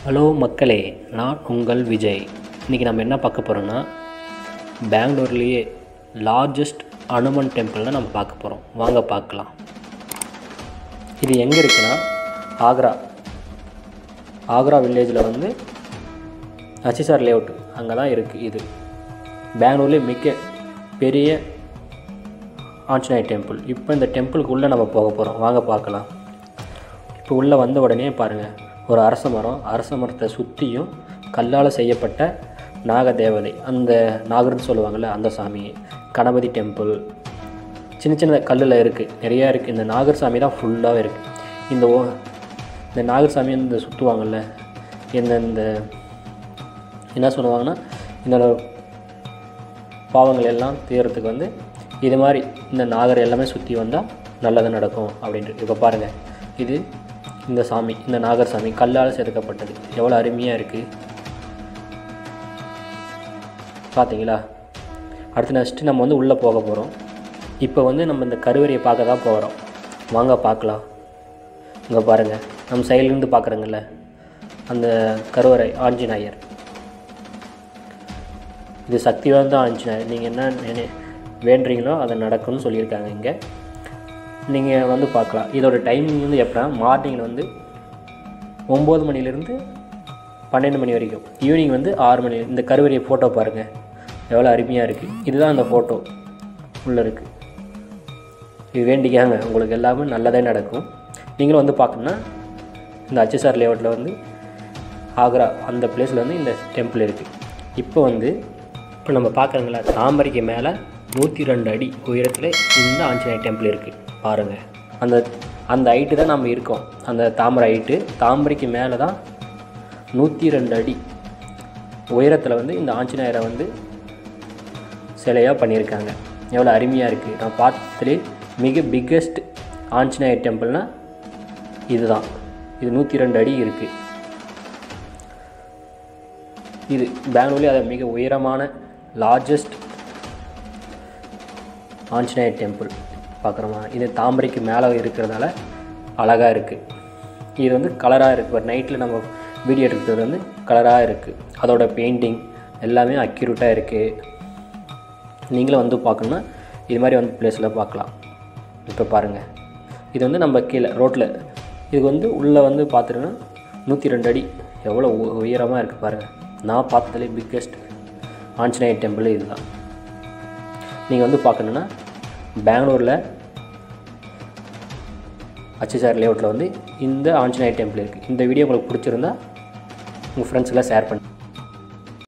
hello மக்களே நான் உங்கள் விஜய் இன்றைக்கி நம்ம என்ன பார்க்க போகிறோம்னா பெங்களூர்லேயே லார்ஜஸ்ட் அனுமன் டெம்பிள் தான் நம்ம பார்க்க போகிறோம் வாங்க பார்க்கலாம் இது எங்கே இருக்குன்னா ஆக்ரா ஆக்ரா வில்லேஜில் வந்து ஹச்சிசார் லேஅவுட் அங்கே தான் இருக்குது இது பெங்களூர்லேயே மிக பெரிய ஆஞ்சநேயர் டெம்பிள் இப்போ இந்த டெம்பிளுக்கு உள்ளே நம்ம போக போகிறோம் வாங்க பார்க்கலாம் இப்போ உள்ளே வந்த உடனே பாருங்கள் ஒரு அரச மரம் அரச மரத்தை சுற்றியும் கல்லால் செய்யப்பட்ட நாக தேவதை அந்த நாகர்னு சொல்லுவாங்கள்ல அந்த சாமி கணபதி டெம்பிள் சின்ன சின்ன கல்லில் இருக்குது நிறையா இருக்குது இந்த நாகர் சாமி தான் ஃபுல்லாகவே இருக்குது இந்த ஓ இந்த நாகர் சாமி இந்த சுற்றுவாங்கள்ல இந்த இந்த என்ன சொல்லுவாங்கன்னா இந்த பாவங்கள் எல்லாம் தீர்றதுக்கு வந்து இது மாதிரி இந்த நாகர் எல்லாமே சுற்றி வந்தால் நல்லது நடக்கும் அப்படின்ட்டு இப்போ பாருங்கள் இது இந்த சாமி இந்த நாகர் சாமி கல்லால் செதுக்கப்பட்டது எவ்வளோ அருமையாக இருக்குது பார்த்தீங்களா அடுத்து நெக்ஸ்ட்டு நம்ம வந்து உள்ளே போக போகிறோம் இப்போ வந்து நம்ம இந்த கருவறையை பார்க்க தான் போகிறோம் வாங்க பார்க்கலாம் இங்கே பாருங்கள் நம்ம சைட்லேருந்து பார்க்குறோங்கல்ல அந்த கருவறை ஆஞ்சநேயர் இது சக்தி வாய்ந்த ஆஞ்சநேயர் நீங்கள் என்ன நினை வேண்டுறீங்களோ அது நடக்கும்னு சொல்லியிருக்காங்க இங்கே நீங்கள் வந்து பார்க்கலாம் இதோட டைமிங் வந்து எப்போ மார்னிங்கில் வந்து ஒம்பது மணிலேருந்து பன்னெண்டு மணி வரைக்கும் ஈவினிங் வந்து ஆறு மணி இந்த கருவறையை ஃபோட்டோ பாருங்கள் எவ்வளோ அருமையாக இருக்குது இதுதான் அந்த ஃபோட்டோ உள்ளே இருக்குது இது வேண்டிக்காங்க உங்களுக்கு எல்லாமே நல்லதே நடக்கும் நீங்களும் வந்து பார்க்கணுன்னா இந்த ஹச்எஸ்ஆர் லேஅவுட்டில் வந்து ஆக்ரா அந்த பிளேஸில் வந்து இந்த டெம்பிள் இருக்குது இப்போ வந்து இப்போ நம்ம பார்க்குறோங்களா தாமரைக்கு மேலே நூற்றி ரெண்டு அடி உயரத்தில் இந்த ஆஞ்சநேயர் டெம்பிள் இருக்குது பாருங்கள் அந்த அந்த ஹைட்டு தான் நம்ம இருக்கோம் அந்த தாமரை ஹைட்டு தாமரைக்கு மேலே தான் நூற்றி ரெண்டு அடி உயரத்தில் வந்து இந்த ஆஞ்சநேயரை வந்து சிலையாக பண்ணியிருக்காங்க எவ்வளோ அருமையாக இருக்குது நான் பார்த்ததுலே மிக பிக்கெஸ்ட் ஆஞ்சநேயர் டெம்பிள்னால் இதுதான் இது நூற்றி ரெண்டு அடி இருக்குது இது பெங்களூர்லேயே அது மிக உயரமான லார்ஜஸ்ட் ஆஞ்சநேயர் டெம்பிள் பார்க்குறோமா இது தாமரைக்கு மேலே இருக்கிறதால அழகாக இருக்குது இது வந்து கலராக இருக்குது ஒரு நைட்டில் நம்ம வீடியோ எடுக்கிறது வந்து கலராக இருக்குது அதோட பெயிண்டிங் எல்லாமே அக்யூரேட்டாக இருக்குது நீங்களும் வந்து பார்க்கணுன்னா இது மாதிரி வந்து பிளேஸில் பார்க்கலாம் இப்போ பாருங்கள் இது வந்து நம்ம கீழே ரோட்டில் இது வந்து உள்ளே வந்து பார்த்துட்டோன்னா நூற்றி ரெண்டு அடி எவ்வளோ உ- உயரமாக இருக்குது பாருங்கள் நான் பார்த்ததுலே பிக்கெஸ்ட் ஆஞ்சநேயர் டெம்பிள் இதுதான் நீங்கள் வந்து பார்க்கணுன்னா பெங்களூரில் ஹச்எஸ்ஆர் லேஅவுட்டில் வந்து இந்த ஆஞ்சநேயர் டெம்பிள் இருக்குது இந்த வீடியோ உங்களுக்கு பிடிச்சிருந்தா உங்கள் ஃப்ரெண்ட்ஸ்க்கெல்லாம் ஷேர் பண்ணி